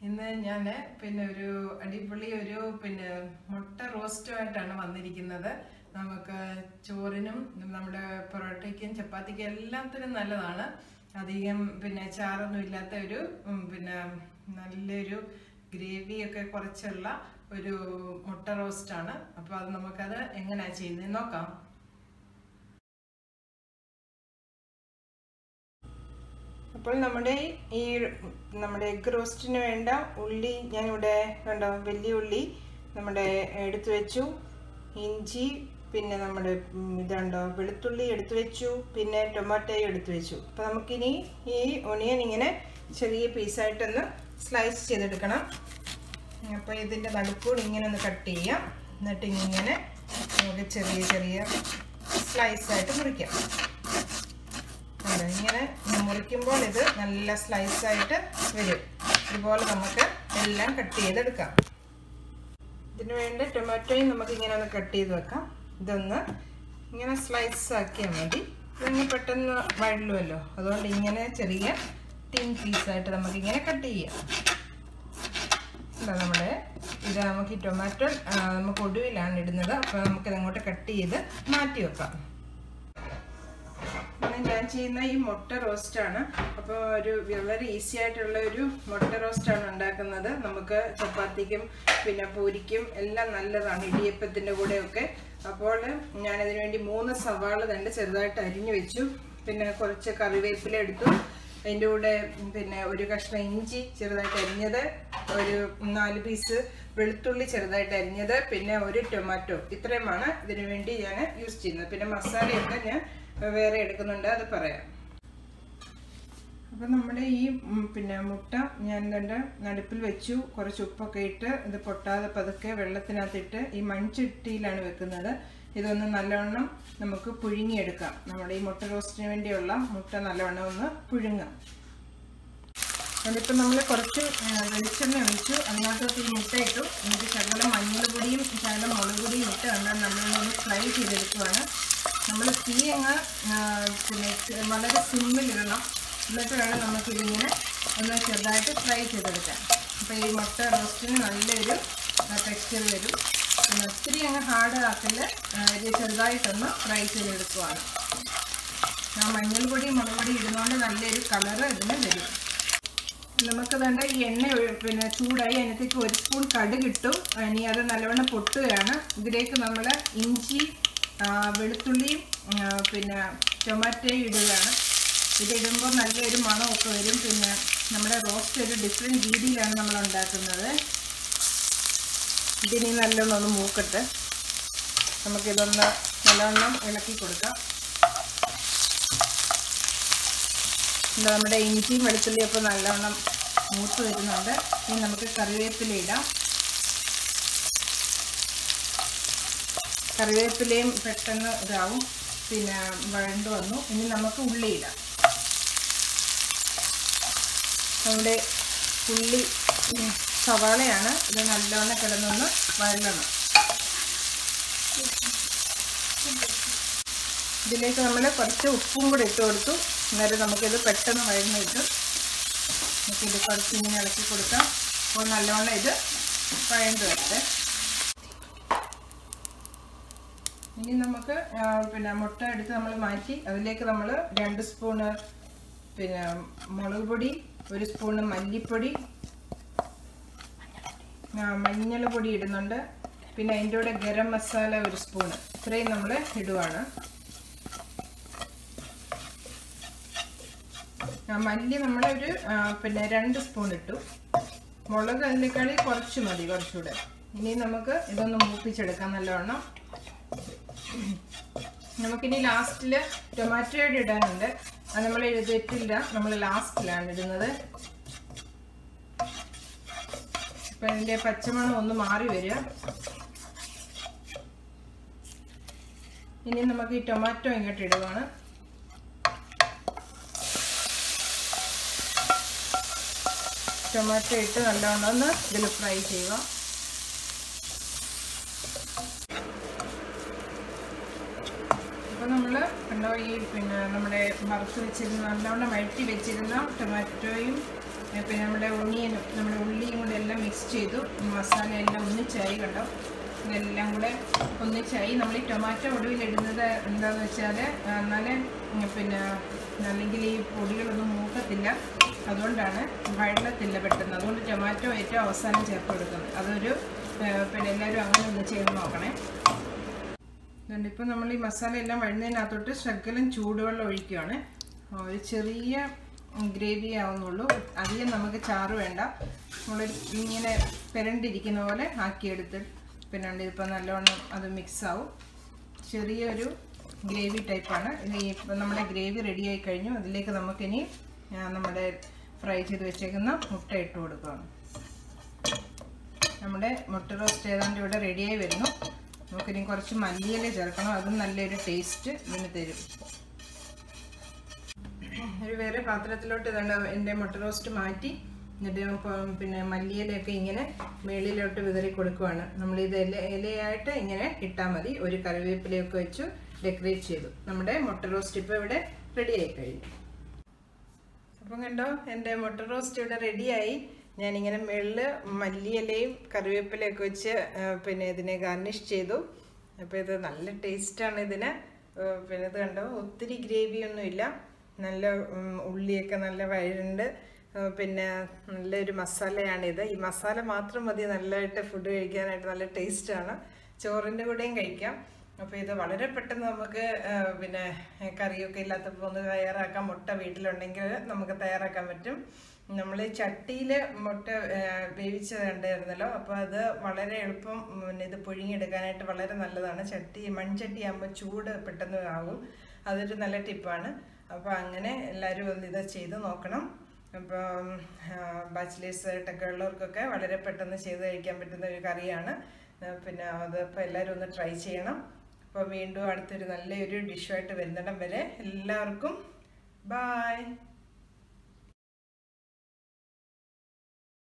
ഇന്ന് ഞാൻ പിന്നെ ഒരു അടിപൊളി ഒരു പിന്നെ മുട്ട റോസ്റ്റുമായിട്ടാണ് വന്നിരിക്കുന്നത് നമുക്ക് ചോറിനും നമ്മുടെ പൊറോട്ടയ്ക്കും ചപ്പാത്തിക്കും എല്ലാത്തിനും നല്ലതാണ് അധികം പിന്നെ ചാറൊന്നും ഇല്ലാത്ത ഒരു ഉം, പിന്നെ നല്ലൊരു ഗ്രേവിയൊക്കെ കുറച്ചുള്ള ഒരു മുട്ട റോസ്റ്റാണ് അപ്പോൾ അത് നമുക്കത് എങ്ങനെയാണ് ചെയ്യുന്നത് നോക്കാം അപ്പോൾ നമ്മുടെ ഈ നമ്മുടെ എഗ് റോസ്റ്റിന് വേണ്ട ഉള്ളി ഞാനിവിടെ കണ്ടോ വലിയ ഉള്ളി നമ്മുടെ എടുത്തു വെച്ചു ഇഞ്ചി പിന്നെ നമ്മുടെ ഉം, ഇതുണ്ടോ വെളുത്തുള്ളി എടുത്തു വെച്ചു പിന്നെ ടൊമാറ്റോയും എടുത്തു വെച്ചു അപ്പോൾ നമുക്കിനി ഈ ഒണിയൻ ഇങ്ങനെ ചെറിയ പീസായിട്ടൊന്ന് സ്ലൈസ് ചെയ്തെടുക്കണം അപ്പോൾ ഇതിൻ്റെ നടുക്കൂടി ഇങ്ങനെ ഒന്ന് കട്ട് ചെയ്യാം എന്നിട്ട് ഇങ്ങനെ നമുക്ക് ചെറിയ ചെറിയ സ്ലൈസായിട്ട് മുറിക്കാം ഉണ്ട് ഇങ്ങനെ മുറിക്കുമ്പോൾ ഇത് നല്ല സ്ലൈസ് ആയിട്ട് വരും ഇതുപോലെ നമുക്ക് എല്ലാം കട്ട് ചെയ്തെടുക്കാം ഇതിന് വേണ്ടി ടൊമാറ്റോയും നമുക്ക് ഇങ്ങനെ ഒന്ന് കട്ട് ചെയ്ത് വെക്കാം ഇതൊന്ന് ഇങ്ങനെ സ്ലൈസ് ആക്കിയാൽ മതി ഇതങ്ങ് പെട്ടെന്ന് വഴലുമല്ലോ അതുകൊണ്ട് ഇങ്ങനെ ചെറിയ തിൻ പീസായിട്ട് നമുക്ക് ഇങ്ങനെ കട്ട് ചെയ്യാം ഇതാ നമ്മുടെ ഇത് നമുക്ക് ഈ ടൊമാറ്റോ ആ, നമുക്ക് ഒടുവിലാണ് ഇടുന്നത് അപ്പോൾ നമുക്കിത് അങ്ങോട്ട് കട്ട് ചെയ്ത് മാറ്റി വെക്കാം ഇന്ന് ഞാൻ ചെയ്യുന്ന ഈ മുട്ട റോസ്റ്റ് ആണ് അപ്പോൾ ഒരു വളരെ ഈസി ആയിട്ടുള്ള ഒരു മുട്ട റോസ്റ്റ് ആണ് ഉണ്ടാക്കുന്നത് നമുക്ക് ചപ്പാത്തിക്കും പിന്നെ പൂരിക്കും എല്ലാം നല്ലതാണ് ഇടിയപ്പത്തിൻ്റെ കൂടെയൊക്കെ അപ്പോൾ ഞാനതിന് വേണ്ടി മൂന്ന് സവാള രണ്ട് ചെറുതായിട്ട് അരിഞ്ഞു വെച്ചു പിന്നെ കുറച്ച് കറിവേപ്പില എടുത്തു അതിൻ്റെ കൂടെ പിന്നെ ഒരു കഷ്ണം ഇഞ്ചി ചെറുതായിട്ട് അരിഞ്ഞത് ഒരു നാല് പീസ് വെളുത്തുള്ളി ചെറുതായിട്ട് അരിഞ്ഞത് പിന്നെ ഒരു ടൊമാറ്റോ ഇത്രയുമാണ് ഇതിനു വേണ്ടി ഞാൻ യൂസ് ചെയ്യുന്നത് പിന്നെ മസാലയൊക്കെ ഞാൻ വേറെ എടുക്കുന്നുണ്ട് അത് പറയാം അപ്പം നമ്മുടെ ഈ ഉം, പിന്നെ മുട്ട ഞാൻ കണ്ട് നടുപ്പിൽ വെച്ചു കുറച്ച് ഉപ്പൊക്കെ ഇട്ട് ഇത് പൊട്ടാതെ പതുക്കെ വെള്ളത്തിനകത്തിട്ട് ഈ മൺചട്ടിയിലാണ് വെക്കുന്നത് ഇതൊന്ന് നല്ലവണ്ണം നമുക്ക് പുഴുങ്ങിയെടുക്കാം നമ്മുടെ ഈ മുട്ട റോസ്റ്റിന് വേണ്ടിയുള്ള മുട്ട നല്ലവണ്ണം ഒന്ന് പുഴുങ്ങാം അതിപ്പോൾ നമ്മൾ കുറച്ച് ആ, വെളിച്ചെണ്ണ ഒഴിച്ചു അതിനകത്തോട്ട് ഈ മുട്ട ഇട്ടു എന്നിട്ട് ശകലം മഞ്ഞൾപ്പൊടിയും ശകലം മുളക് പൊടിയും ഇട്ട് എന്നാൽ നമ്മളൊന്ന് ഫ്രൈ ചെയ്തെടുക്കുവാണ് നമ്മൾ തീ അങ്ങ് ആ, പിന്നെ ചെ- വളരെ സിമ്മിലിടണം എന്നിട്ട് വേണം നമുക്കിതിങ്ങനെ ഒന്ന് ചെറുതായിട്ട് ഫ്രൈ ചെയ്തെടുക്കാൻ അപ്പോൾ ഈ മുട്ട റോസ്റ്റിന് നല്ലൊരു ടെക്സ്ചർ വരും പിന്നെ ഒത്തിരി അങ്ങ് ഹാർഡ് ആക്കില്ല ആ, ഇത് ചെറുതായിട്ടൊന്ന് ഫ്രൈ ചെയ്തെടുക്കുവാണ് ആ മഞ്ഞൾപ്പൊടി മുളക് പൊടി ഇടുന്നതുകൊണ്ട് നല്ലൊരു കളറ് ഇതിന് വരും നമുക്ക് വേണ്ട ഈ എണ്ണ ഒഴി- പിന്നെ ചൂടായി അതിനകത്തേക്ക് ഒരു സ്പൂൺ കടുക് ഇട്ടു ഇനി അത് നല്ലവണ്ണം പൊട്ടുകയാണ് ഇതിലേക്ക് നമ്മൾ ഇഞ്ചി ആ, വെളുത്തുള്ളിയും ആ, പിന്നെ ടൊമാറ്റോയും ഇടുകയാണ് ഇതിടുമ്പോൾ നല്ലൊരു മണമൊക്കെ വരും പിന്നെ നമ്മുടെ റോസ്റ്റ് ഒരു ഡിഫറെൻറ്റ് രീതിയിലാണ് നമ്മൾ ഉണ്ടാക്കുന്നത് ഇതിനി നല്ലോണം ഒന്ന് മൂക്കട്ടെ നമുക്കിതൊന്ന് നല്ലവണ്ണം ഇളക്കി കൊടുക്കാം ഇത് നമ്മുടെ ഇഞ്ചിയും വെളുത്തുള്ളിയും ഒക്കെ നല്ലവണ്ണം മൂത്ത് വരുന്നുണ്ട് ഇനി നമുക്ക് കറിവേപ്പില ഇടാം കറിവേപ്പിലയും പെട്ടെന്ന് ഇതാവും പിന്നെ വഴണ്ടു വന്നു ഇനി നമുക്ക് ഉള്ളി ഇടാം നമ്മുടെ ഉള്ളി ഉം, സവാളയാണ് ഇത് നല്ലവണ്ണം കിടന്നൊന്ന് വഴലണം ഇതിലേക്ക് നമ്മൾ കുറച്ച് ഉപ്പും കൂടെ ഇട്ട് കൊടുത്തു അന്നേരം നമുക്കിത് പെട്ടെന്ന് വഴന്ന് കിട്ടും നമുക്കിത് കുറച്ച് ഇങ്ങനെ ഇളക്കി കൊടുക്കാം അപ്പോൾ നല്ലവണ്ണം ഇത് വഴണ്ട് വരട്ടെ ഇനി നമുക്ക് ആ, പിന്നെ മുട്ട എടുത്ത് നമ്മൾ മാറ്റി അതിലേക്ക് നമ്മൾ രണ്ട് സ്പൂണ് പിന്നെ മുളക് പൊടി ഒരു സ്പൂണ് മല്ലിപ്പൊടി ആ, മഞ്ഞൾ പൊടി ഇടുന്നുണ്ട് പിന്നെ അതിൻ്റെ കൂടെ ഗരം മസാല ഒരു സ്പൂണ് ഇത്രയും നമ്മൾ ഇടുവാണ് ആ, മല്ലി നമ്മളൊരു ആ, പിന്നെ രണ്ട് സ്പൂൺ ഇട്ടു മുളക് അതിനേക്കാളി കുറച്ച് മതി കുറച്ചുകൂടെ ഇനി നമുക്ക് ഇതൊന്ന് മൂപ്പിച്ചെടുക്കാം നല്ലവണ്ണം നമുക്കിനി ലാസ്റ്റിൽ ടൊമാറ്റോയുടെ ഇടാനുണ്ട് അത് നമ്മൾ എഴുതിയിട്ടില്ല നമ്മൾ ലാസ്റ്റിലാണ് ഇടുന്നത് ഇപ്പം ഇതിൻ്റെ പച്ചമണം ഒന്ന് മാറി വരിക ഇനി നമുക്ക് ഈ ടൊമാറ്റോ ഇങ്ങോട്ട് ഇടുവാണ് ടൊമാറ്റോ ഇട്ട് നല്ലവണ്ണം ഒന്ന് ഇതിൽ ഫ്രൈ ചെയ്യുക അപ്പോൾ നമ്മൾ കണ്ടോ ഈ പിന്നെ നമ്മുടെ വറുത്ത് വെച്ചിരുന്ന നല്ലവണ്ണം വഴറ്റി വെച്ചിരുന്ന ടൊമാറ്റോയും ഏ, പിന്നെ നമ്മുടെ ഉണ്ണിയനും നമ്മുടെ ഉള്ളിയും കൂടെ എല്ലാം മിക്സ് ചെയ്തു മസാല എല്ലാം ഒന്നിച്ചായി കണ്ടോ ഇതെല്ലാം കൂടെ ഒന്നിച്ചായി നമ്മൾ ഈ ടൊമാറ്റോ ഒടുവിൽ ഇടുന്നത് എന്താണെന്ന് വെച്ചാൽ എന്നാലേ ഉം, പിന്നെ അല്ലെങ്കിൽ ഈ പൊടികളൊന്നും മൂക്കത്തില്ല അതുകൊണ്ടാണ് വഴലത്തില്ല പെട്ടെന്ന് അതുകൊണ്ട് ടൊമാറ്റോ ഏറ്റവും അവസാനം ചേർത്ത് കൊടുക്കുന്നത് അതൊരു ഏ, പിന്നെ എല്ലാവരും അങ്ങനെ ഒന്ന് ചെയ്ത് നോക്കണേ അതുകൊണ്ട് ഇപ്പം നമ്മൾ ഈ മസാല എല്ലാം വഴുന്നതിനകത്തോട്ട് ശകലം ചൂടുവെള്ളം ഒഴിക്കുകയാണ് ആ, ഒരു ചെറിയ ഗ്രേവി ആവുന്നുള്ളൂ അധികം നമുക്ക് ചാറ് വേണ്ട നമ്മൾ ഇങ്ങനെ പെരണ്ടിരിക്കുന്ന പോലെ ആക്കിയെടുത്ത് പിന്നെ ഉണ്ട് ഇതിപ്പോൾ നല്ലോണം അത് മിക്സ് ആവും ചെറിയൊരു ഗ്രേവി ടൈപ്പാണ് ഇത് ഈ ഇപ്പം നമ്മുടെ ഗ്രേവി റെഡിയായി കഴിഞ്ഞു അതിലേക്ക് നമുക്കിനി ആ, നമ്മുടെ ഫ്രൈ ചെയ്ത് വെച്ചേക്കുന്ന മുട്ട ഇട്ട് കൊടുക്കുകയാണ് നമ്മുടെ മുട്ട റോസ്റ്റ് ഏതാണ്ട് ഇവിടെ റെഡിയായി വരുന്നു നമുക്കിനി കുറച്ച് മല്ലിയില ചേർക്കണം അതും നല്ലൊരു ടേസ്റ്റ് ഇതിന് തരും ഒരു വേറെ പാത്രത്തിലോട്ട് ഇതുണ്ട് എൻ്റെ മുട്ട റോസ്റ്റ് മാറ്റി എന്നിട്ട് ഇപ്പം പിന്നെ മല്ലിയിലയൊക്കെ ഇങ്ങനെ മേളിലോട്ട് വിതറി കൊടുക്കുവാണ് നമ്മളിത് ഇല ഇലയായിട്ട് ഇങ്ങനെ ഇട്ടാൽ മതി ഒരു കറിവേപ്പിലയൊക്കെ വെച്ച് ഡെക്കറേറ്റ് ചെയ്തു നമ്മുടെ മുട്ട റോസ്റ്റ് ഇപ്പോൾ ഇവിടെ റെഡിയായി കഴിഞ്ഞു അപ്പം കണ്ടോ എൻ്റെ മുട്ട റോസ്റ്റ് ഇവിടെ റെഡിയായി ഞാനിങ്ങനെ മുകളിൽ മല്ലിയിലയും കറിവേപ്പിലയൊക്കെ വെച്ച് ആ, പിന്നെ ഇതിനെ ഗാർണിഷ് ചെയ്തു അപ്പോൾ ഇത് നല്ല ടേസ്റ്റാണ് ഇതിന് ആ, പിന്നെ ഇത് കണ്ടോ ഒത്തിരി ഗ്രേവിയൊന്നുമില്ല നല്ല ഉം, ഉള്ളിയൊക്കെ നല്ല വഴണ്ട് ആ, പിന്നെ നല്ലൊരു മസാലയാണിത് ഈ മസാല മാത്രം മതി നല്ലതായിട്ട് ഫുഡ് കഴിക്കാനായിട്ട് നല്ല ടേസ്റ്റാണ് ചോറിൻ്റെ കൂടെയും കഴിക്കാം അപ്പോൾ ഇത് വളരെ പെട്ടെന്ന് നമുക്ക് ആ, പിന്നെ കറിയൊക്കെ ഇല്ലാത്തപ്പോൾ ഒന്ന് തയ്യാറാക്കാം മുട്ട വീട്ടിലുണ്ടെങ്കിൽ നമുക്ക് തയ്യാറാക്കാൻ പറ്റും നമ്മൾ ചട്ടിയിൽ മുട്ട ആ, വേവിച്ചത് കണ്ടായിരുന്നല്ലോ അപ്പോൾ അത് വളരെ എളുപ്പം പിന്നെ ഇത് പുഴുങ്ങിയെടുക്കാനായിട്ട് വളരെ നല്ലതാണ് ചട്ടി മൺചട്ടി ആകുമ്പോൾ ചൂട് പെട്ടെന്ന് ആകും അതൊരു നല്ല ടിപ്പാണ് അപ്പോൾ അങ്ങനെ എല്ലാവരും ഒന്ന് ഇത് ചെയ്ത് നോക്കണം അപ്പം ബാച്ചിലേഴ്സ് ആയിട്ടൊക്കെ ഉള്ളവർക്കൊക്കെ വളരെ പെട്ടെന്ന് ചെയ്ത് കഴിക്കാൻ പറ്റുന്ന ഒരു കറിയാണ് ആ, പിന്നെ അതിപ്പോൾ എല്ലാവരും ഒന്ന് ട്രൈ ചെയ്യണം അപ്പോൾ വീണ്ടും അടുത്തൊരു നല്ലൊരു ഡിഷുമായിട്ട് വരുന്നിടം വരെ എല്ലാവർക്കും ബായ്